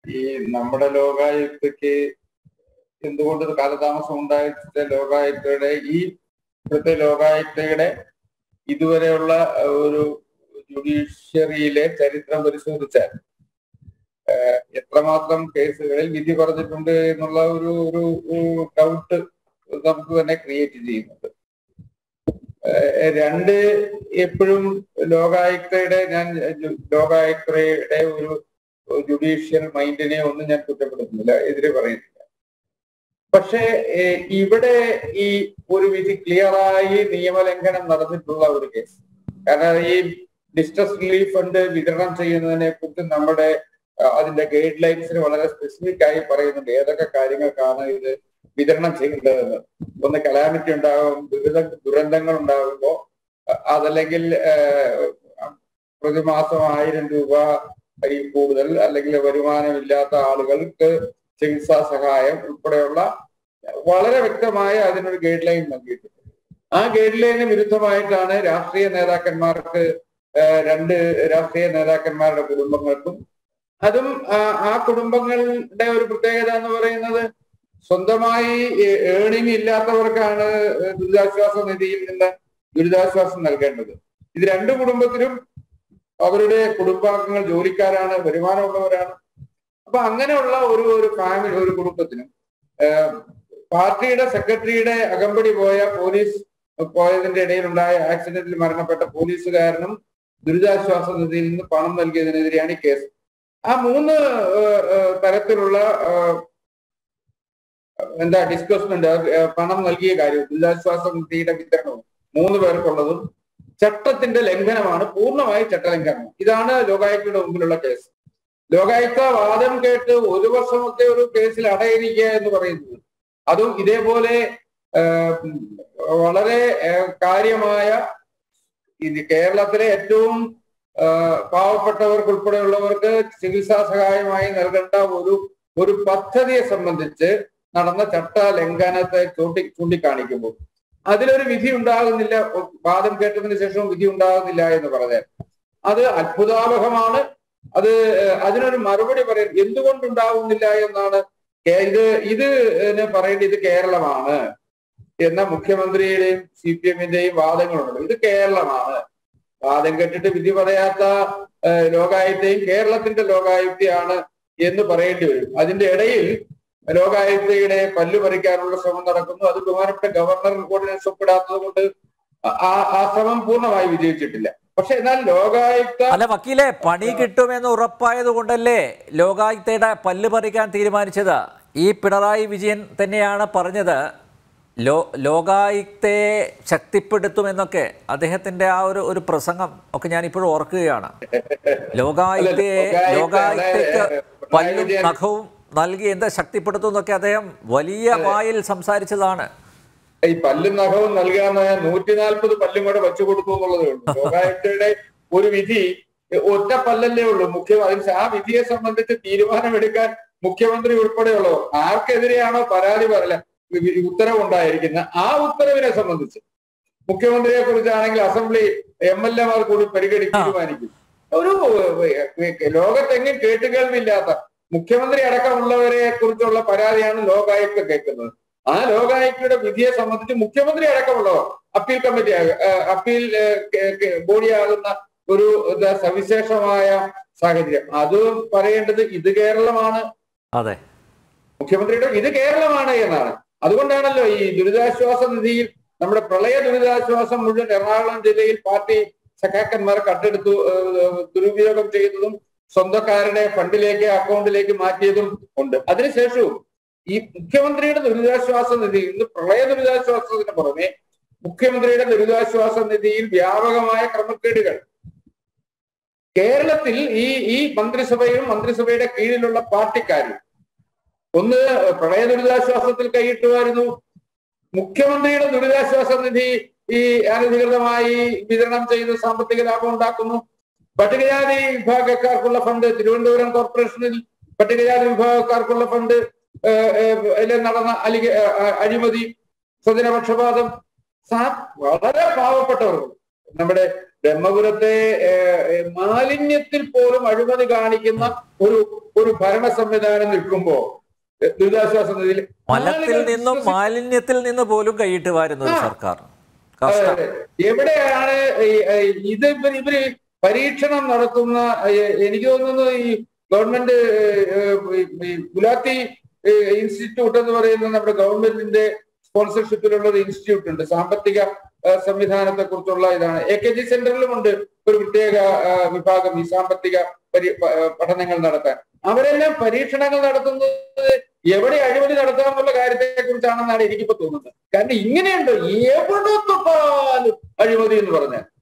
ഈ നമ്മുടെ ലോകായുക്തക്ക് എന്തുകൊണ്ട് ഇത് കാലതാമസം ഉണ്ടായിട്ട് ലോകായുക്തയുടെ ഈ ഇപ്പോഴത്തെ ലോകായുക്തയുടെ ഇതുവരെയുള്ള ഒരു ജുഡീഷ്യറിയിലെ ചരിത്രം പരിശോധിച്ചാൽ ഏഹ്, എത്രമാത്രം കേസുകളിൽ വിധി പറഞ്ഞിട്ടുണ്ട് എന്നുള്ള ഒരു ഒരു ഡൗട്ട് നമുക്ക് തന്നെ ക്രിയേറ്റ് ചെയ്യുന്നുണ്ട് ഏഹ്, രണ്ട് എപ്പോഴും ലോകായുക്തയുടെ ഞാൻ ജു- ലോകായുക്തയുടെ ഒരു ജുഡീഷ്യൽ മൈൻഡിനെ ഒന്നും ഞാൻ കുറ്റപ്പെടുത്തുന്നില്ല എതിരെ പറയുന്നില്ല പക്ഷേ ഏഹ്, ഇവിടെ ഈ ഒരു വിധി ക്ലിയറായി നിയമലംഘനം നടന്നിട്ടുള്ള ഒരു കേസ് കാരണം ഈ ഡിസ്ട്രസ് റിലീഫ് ഫണ്ട് വിതരണം ചെയ്യുന്നതിനെ കുറിച്ച് നമ്മുടെ അഹ് അതിന്റെ ഗൈഡ് ലൈൻസിന് വളരെ സ്പെസിഫിക് ആയി പറയുന്നുണ്ട് ഏതൊക്കെ കാര്യങ്ങൾക്കാണ് ഇത് വിതരണം ചെയ്യേണ്ടതെന്ന് ഒന്ന് കലാമിറ്റി ഉണ്ടാകും ദുരിത ദുരന്തങ്ങൾ ഉണ്ടാകുമ്പോൾ അഹ് അതല്ലെങ്കിൽ ഏഹ്, പ്രതിമാസം ആയിരം രൂപ ഈ കൂടുതൽ അല്ലെങ്കിൽ വരുമാനമില്ലാത്ത ആളുകൾക്ക് ചികിത്സാ സഹായം ഉൾപ്പെടെയുള്ള വളരെ വ്യക്തമായ അതിനൊരു ഗൈഡ് ലൈൻ നൽകിയിട്ടുണ്ട് ആ ഗൈഡ് ലൈനിന് വിരുദ്ധമായിട്ടാണ് രാഷ്ട്രീയ നേതാക്കന്മാർക്ക് ഏഹ്, രണ്ട് രാഷ്ട്രീയ നേതാക്കന്മാരുടെ കുടുംബങ്ങൾക്കും അതും ആ- ആ കുടുംബങ്ങളുടെ ഒരു പ്രത്യേകത എന്ന് പറയുന്നത് സ്വന്തമായി ഏണിംഗ് ഇല്ലാത്തവർക്കാണ് ദുരിതാശ്വാസ നിധിയിൽ നിന്ന് ദുരിതാശ്വാസം നൽകേണ്ടത് ഇത് രണ്ട് കുടുംബത്തിലും അവരുടെ കുടുംബാംഗങ്ങൾ ജോലിക്കാരാണ് വരുമാനമുള്ളവരാണ് അപ്പൊ അങ്ങനെയുള്ള ഒരു ഒരു ഫാമിലി ഒരു കുടുംബത്തിനും ഏഹ്, പാർട്ടിയുടെ സെക്രട്ടറിയുടെ അകമ്പടി പോയ പോലീസ് പോയതിന്റെ ഇടയിലുണ്ടായ ആക്സിഡന്റിൽ മരണപ്പെട്ട പോലീസുകാരനും ദുരിതാശ്വാസ നിധിയിൽ നിന്ന് പണം നൽകിയതിനെതിരെയാണ് ഈ കേസ് ആ മൂന്ന് ഏഹ്, ഏഹ്, തരത്തിലുള്ള ഏഹ്, എന്താ ഡിസ്കസ്മെന്റ് പണം നൽകിയ കാര്യം ദുരിതാശ്വാസ നിധിയുടെ വിതരണവും മൂന്ന് പേർക്കുള്ളതും ചട്ടത്തിന്റെ ലംഘനമാണ് പൂർണ്ണമായി ചട്ടലംഘനം ഇതാണ് ലോകായുക്തയുടെ മുമ്പിലുള്ള കേസ് ലോകായുക്ത വാദം കേട്ട് ഒരു വർഷമൊക്കെ ഒരു കേസിൽ അടയിരിക്കുക എന്ന് പറയുന്നത് അതും ഇതേപോലെ ഏഹ്, വളരെ ഏഹ്, കാര്യമായ ഇത് കേരളത്തിലെ ഏറ്റവും ഏഹ്, പാവപ്പെട്ടവർക്ക് ഉൾപ്പെടെയുള്ളവർക്ക് ചികിത്സാ സഹായമായി നൽകേണ്ട ഒരു ഒരു പദ്ധതിയെ സംബന്ധിച്ച് നടന്ന ചട്ട ലംഘനത്തെ ചൂണ്ടി ചൂണ്ടിക്കാണിക്കുമ്പോൾ അതിലൊരു വിധി ഉണ്ടാകുന്നില്ല വാദം കേട്ടതിന് ശേഷവും വിധി ഉണ്ടാകുന്നില്ല എന്ന് പറഞ്ഞാൽ അത് അത്ഭുതാവഹമാണ് അത് ഏഹ്, അതിനൊരു മറുപടി പറയാൻ എന്തുകൊണ്ടുണ്ടാകുന്നില്ല എന്നാണ് കേ- ഇത് ഇത് ന് പറയേണ്ടത് ഇത് കേരളമാണ് എന്ന മുഖ്യമന്ത്രിയുടെയും സി പി എമ്മിന്റെയും വാദങ്ങളുണ്ട് ഇത് കേരളമാണ് വാദം കേട്ടിട്ട് വിധി പറയാത്ത ഏഹ്, ലോകായുക്തയും കേരളത്തിന്റെ ലോകായുക്തയാണ് എന്ന് പറയേണ്ടി വരും അതിന്റെ ഇടയിൽ ലോകായുക്തയുടെ പല്ലു പറിക്കാനുള്ള ശ്രമം നടക്കുന്നു അത് ബഹുമാനപ്പെട്ട ഗവർണർ ഓർഡിനൻസ് ഒപ്പിടാത്തത് കൊണ്ട് ആ ആ ശ്രമം പൂർണ്ണമായി വിജയിച്ചിട്ടില്ല പക്ഷെ എന്നാൽ ലോകായുക്ത അല്ല വക്കീലെ പണി കിട്ടുമെന്ന് ഉറപ്പായത് കൊണ്ടല്ലേ ലോകായുക്തയുടെ പല്ല് പറിക്കാൻ തീരുമാനിച്ചത് ഈ പിണറായി വിജയൻ തന്നെയാണ് പറഞ്ഞത് ലോ ലോകായുക്തയെ ശക്തിപ്പെടുത്തുമെന്നൊക്കെ അദ്ദേഹത്തിന്റെ ആ ഒരു ഒരു പ്രസംഗം ഒക്കെ ഞാൻ ഇപ്പോഴും ഓർക്കുകയാണ് ലോകായുക്തയെ അല്ല, ലോകായുക്തയ്ക്ക് ലോകായുക്തയുടെ പല്ലും പിണറായി നഖവും നൽകി എന്താ ശക്തിപ്പെടുത്തും എന്നൊക്കെ അദ്ദേഹം വലിയ വായിൽ സംസാരിച്ചതാണ് ഈ പല്ലും നഖവും നൽകുക എന്ന് പറഞ്ഞാൽ നൂറ്റി നാൽപ്പത് പല്ലും കൂടെ വെച്ചു കൊടുത്തു എന്നുള്ളതേ ഉള്ളൂ ലോകായുക്തയുടെ ഒരു വിധി ഒറ്റ പല്ലല്ലേ ഉള്ളൂ മുഖ്യം അതിന് ആ വിധിയെ സംബന്ധിച്ച് തീരുമാനമെടുക്കാൻ മുഖ്യമന്ത്രി ഉൾപ്പെടെയുള്ളവർ ആർക്കെതിരെയാണോ പരാതി പറയല ഉത്തരവുണ്ടായിരിക്കുന്ന ആ ഉത്തരവിനെ സംബന്ധിച്ച് മുഖ്യമന്ത്രിയെ കുറിച്ചാണെങ്കിൽ അസംബ്ലി എം എൽ എമാർ കൂടി പരിഗണി ആ. തീരുമാനിക്കും ഒരു ഏഹ്, ലോകത്തെങ്ങും കേട്ടുകേൾവില്ലാത്ത മുഖ്യമന്ത്രി അടക്കമുള്ളവരെ കുറിച്ചുള്ള പരാതിയാണ് ലോകായുക്ത കേൾക്കുന്നത് ആ ലോകായുക്തയുടെ വിധിയെ സംബന്ധിച്ച് മുഖ്യമന്ത്രി അടക്കമുള്ളവർ അപ്പീൽ കമ്മിറ്റി അപ്പീൽ ബോഡിയാകുന്ന ഒരു എന്താ സവിശേഷമായ സാഹചര്യം അത് പറയേണ്ടത് ഇത് കേരളമാണ് അതെ മുഖ്യമന്ത്രിയുടെ ഇത് കേരളമാണ് എന്നാണ് അതുകൊണ്ടാണല്ലോ ഈ ദുരിതാശ്വാസ നിധിയിൽ നമ്മുടെ പ്രളയ ദുരിതാശ്വാസം മുഴുവൻ എറണാകുളം ജില്ലയിൽ പാർട്ടി സഖാക്കന്മാർ കട്ടെടുത്തു ഏഹ്, ദുരുപയോഗം ചെയ്തതും സ്വന്തക്കാരുടെ ഫണ്ടിലേക്ക് അക്കൗണ്ടിലേക്ക് മാറ്റിയതും ഉണ്ട് അതിനുശേഷവും ഈ മുഖ്യമന്ത്രിയുടെ ദുരിതാശ്വാസ നിധി ഇന്ന് പ്രളയ ദുരിതാശ്വാസത്തിന് പുറമെ മുഖ്യമന്ത്രിയുടെ ദുരിതാശ്വാസ നിധിയിൽ വ്യാപകമായ ക്രമക്കേടുകൾ കേരളത്തിൽ ഈ ഈ മന്ത്രിസഭയും മന്ത്രിസഭയുടെ കീഴിലുള്ള പാർട്ടിക്കാരും ഒന്ന് പ്രളയ ദുരിതാശ്വാസത്തിൽ കൈയിട്ടുമായിരുന്നു മുഖ്യമന്ത്രിയുടെ ദുരിതാശ്വാസ നിധി ഈ അനധികൃതമായി വിതരണം ചെയ്ത് സാമ്പത്തിക ലാഭം ഉണ്ടാക്കുന്നു പട്ടികജാതി വിഭാഗക്കാർക്കുള്ള ഫണ്ട് തിരുവനന്തപുരം കോർപ്പറേഷനിൽ പട്ടികജാതി വിഭാഗക്കാർക്കുള്ള ഫണ്ട് ഏഹ്, ഏഹ്, ല് നടന്ന അലിക ഏഹ്, അഴിമതി സ്വജനപക്ഷപാതം സാ- വളരെ പാവപ്പെട്ടവർ നമ്മുടെ ബ്രഹ്മപുരത്തെ ഏഹ്, ഏഹ്, മാലിന്യത്തിൽ പോലും അഴിമതി കാണിക്കുന്ന ഒരു ഒരു ഭരണ സംവിധാനം നിൽക്കുമ്പോ എ, ദുരിതാശ്വാസ നിധിയിൽ മലത്തിൽ ആളുകൾ നിന്നും വിശ്വസി- മാലിന്യത്തിൽ നിന്ന് പോലും കൈയിട്ട് വാരുന്ന ഒരു ആ. സർക്കാർ അതെ, കഷ്ടം അതെ. എവിടെയാണ് ഈ- ഈ ഇത് ഇവര് ഇവര് പരീക്ഷണം നടത്തുന്ന എ- എനിക്ക് തോന്നുന്നു ഈ ഗവൺമെന്റ് ഈ ഗുലാത്തി ഇൻസ്റ്റിറ്റ്യൂട്ട് എന്ന് പറയുന്ന നമ്മുടെ ഗവൺമെന്റിന്റെ സ്പോൺസർഷിപ്പിലുള്ള ഒരു ഇൻസ്റ്റിറ്റ്യൂട്ട് ഉണ്ട് സാമ്പത്തിക സംവിധാനത്തെ കുറിച്ചുള്ള ഇതാണ് എ കെ ജി സെന്ററിലും ഉണ്ട് ഒരു പ്രത്യേക ആ, വിഭാഗം ഈ സാമ്പത്തിക പരി- പ- പഠനങ്ങൾ നടത്താൻ അവരെല്ലാം പരീക്ഷണങ്ങൾ നടത്തുന്നത് എവിടെ അഴിമതി നടത്താമെന്നുള്ള കാര്യത്തെ കുറിച്ചാണെന്നാണ് എനിക്കിപ്പോ തോന്നുന്നത് കാരണം ഇങ്ങനെയുണ്ട് എവിടെ തൊട്ടാലും അഴിമതി എന്ന് പറഞ്ഞാൽ